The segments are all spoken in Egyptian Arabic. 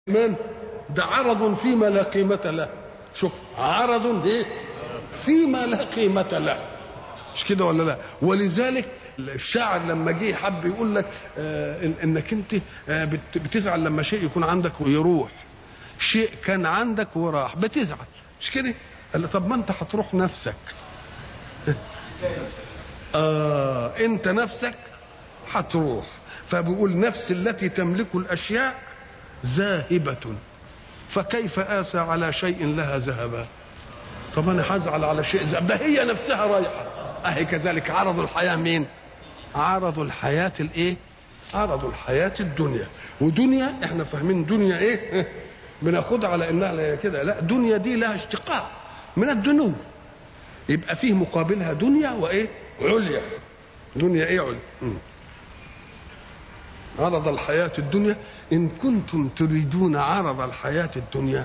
من ده عرض فيما لا قيمة له شوف عرض ايه فيما لا قيمة له مش كده ولا لا ولذلك الشاعر لما جه حب يقول لك آه إن انك انت آه بت- بتزعل لما شيء يكون عندك ويروح شيء كان عندك وراح بتزعل مش كده قال له طب ما انت هتروح نفسك آه انت نفسك هتروح فبيقول نفس التي تملك الاشياء ذاهبة فكيف آسى على شيء لها ذهبا طب انا هزعل على شيء ذهب ده هي نفسها رايحة اهي كذلك عرض الحياة مين عرض الحياة الايه عرض الحياة الدنيا ودنيا احنا فاهمين دنيا ايه بناخدها على انها كده لا دنيا دي لها اشتقاق من الدنو يبقى فيه مقابلها دنيا وايه عليا دنيا ايه عليا مم. عرض الحياة الدنيا إن كنتم تريدون عرض الحياة الدنيا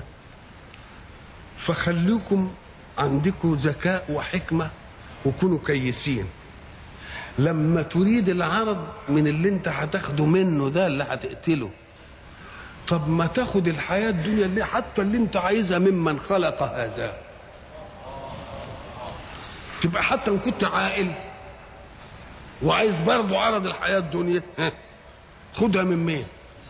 فخليكم عندكم ذكاء وحكمة وكونوا كيسين لما تريد العرض من اللي انت هتاخده منه ده اللي هتقتله طب ما تاخد الحياة الدنيا اللي حتى اللي انت عايزها ممن خلق هذا تبقى حتى ان كنت عاقل وعايز برضه عرض الحياة الدنيا ها خدها من مين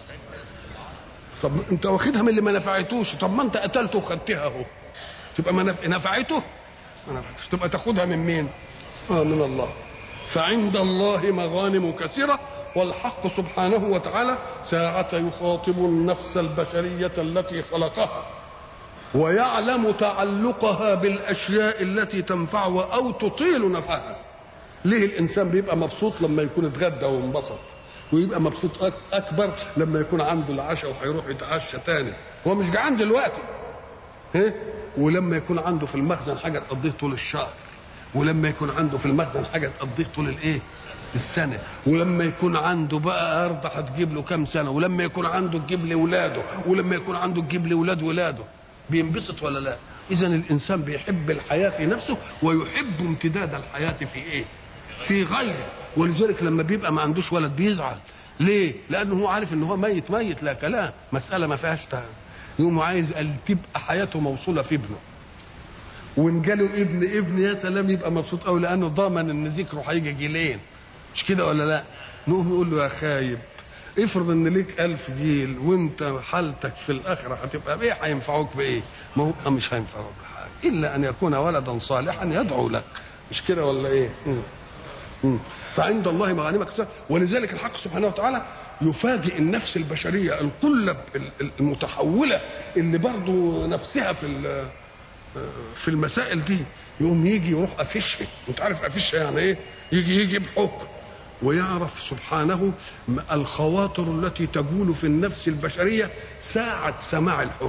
طب انت واخدها من اللي ما نفعتوش طب ما انت قتلته وخدتها اهو تبقى ما نف... نفعته ما نفعتش تبقى تاخدها من مين اه من الله فعند الله مغانم كثيرة والحق سبحانه وتعالى ساعة يخاطب النفس البشرية التي خلقها ويعلم تعلقها بالأشياء التي تنفعها أو تطيل نفعها ليه الإنسان بيبقى مبسوط لما يكون اتغدى وانبسط ويبقى مبسوط أك- اكبر لما يكون عنده العشاء وهيروح يتعشى تاني هو مش جعان دلوقتي ها ولما يكون عنده في المخزن حاجه تقضيه طول الشهر ولما يكون عنده في المخزن حاجه تقضيه طول الايه السنه ولما يكون عنده بقى ارض هتجيب له كام سنه ولما يكون عنده تجيب لاولاده ولما يكون عنده تجيب لاولاد ولاده بينبسط ولا لا اذا الانسان بيحب الحياه في نفسه ويحب امتداد الحياه في ايه في غيره ولذلك لما بيبقى ما عندوش ولد بيزعل ليه لانه هو عارف ان هو ميت ميت لا كلام مساله ما فيهاش تع- يقوم عايز قال تبقى حياته موصوله في ابنه وان جاله ابن ابن يا سلام يبقى مبسوط قوي لانه ضامن ان ذكره هيجي جيلين مش كده ولا لا نقوم نقول له يا خايب افرض ان ليك ألف جيل وانت حالتك في الاخره هتبقى ايه هينفعوك بايه ما هو مش هينفعوك بحاجه الا ان يكون ولدا صالحا يدعو لك مش كده ولا ايه مم. مم. فعند الله مغانم كثيرة ولذلك الحق سبحانه وتعالى يفاجئ النفس البشرية القلب ال- ال- المتحولة اللي برضو نفسها في ال- في المسائل دي يقوم يجي يروح قافشها انت عارف قافشها يعني ايه يجي يجي بحكم ويعرف سبحانه م- الخواطر التي تجول في النفس البشرية ساعة سماع الحكم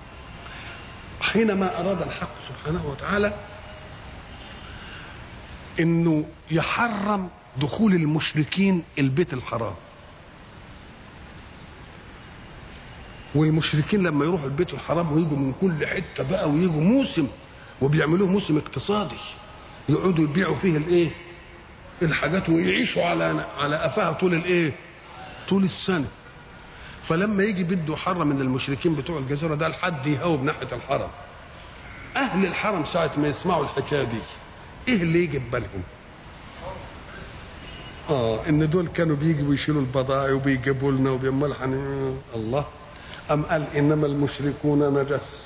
حينما أراد الحق سبحانه وتعالى انه يحرم دخول المشركين البيت الحرام والمشركين لما يروحوا البيت الحرام ويجوا من كل حته بقى ويجوا موسم وبيعملوه موسم اقتصادي يقعدوا يبيعوا فيه الايه الحاجات ويعيشوا على على قفاها طول الايه طول السنه فلما يجي بده يحرم من المشركين بتوع الجزيره ده لحد يهوب ناحيه الحرم اهل الحرم ساعه ما يسمعوا الحكايه دي ايه اللي يجي في بالهم اه ان دول كانوا بيجوا يشيلوا البضائع وبيجيبوا لنا وبيمال حن... الله ام قال انما المشركون نجس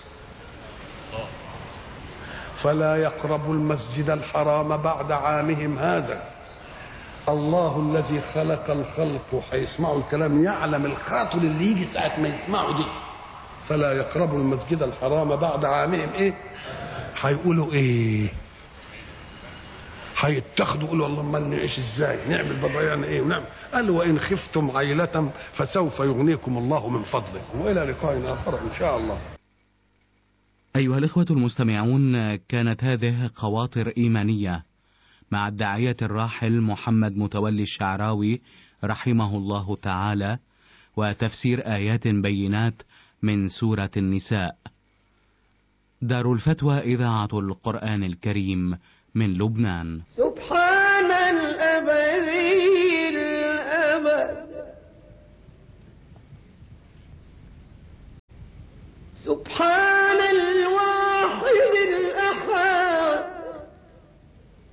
فلا يقربوا المسجد الحرام بعد عامهم هذا الله الذي خلق الخلق هيسمعوا الكلام يعلم الخاطر اللي يجي ساعة ما يسمعوا دي فلا يقربوا المسجد الحرام بعد عامهم ايه هيقولوا ايه هيتخذوا يقولوا والله امال نعيش ازاي نعمل بضايعنا ايه ونعمل قال وان خفتم عيلة فسوف يغنيكم الله من فضله والى لقاء اخر ان شاء الله أيها الإخوة المستمعون كانت هذه خواطر إيمانية مع الداعية الراحل محمد متولي الشعراوي رحمه الله تعالى وتفسير آيات بينات من سورة النساء دار الفتوى إذاعة القرآن الكريم من لبنان سبحان الأبدي الأبد سبحان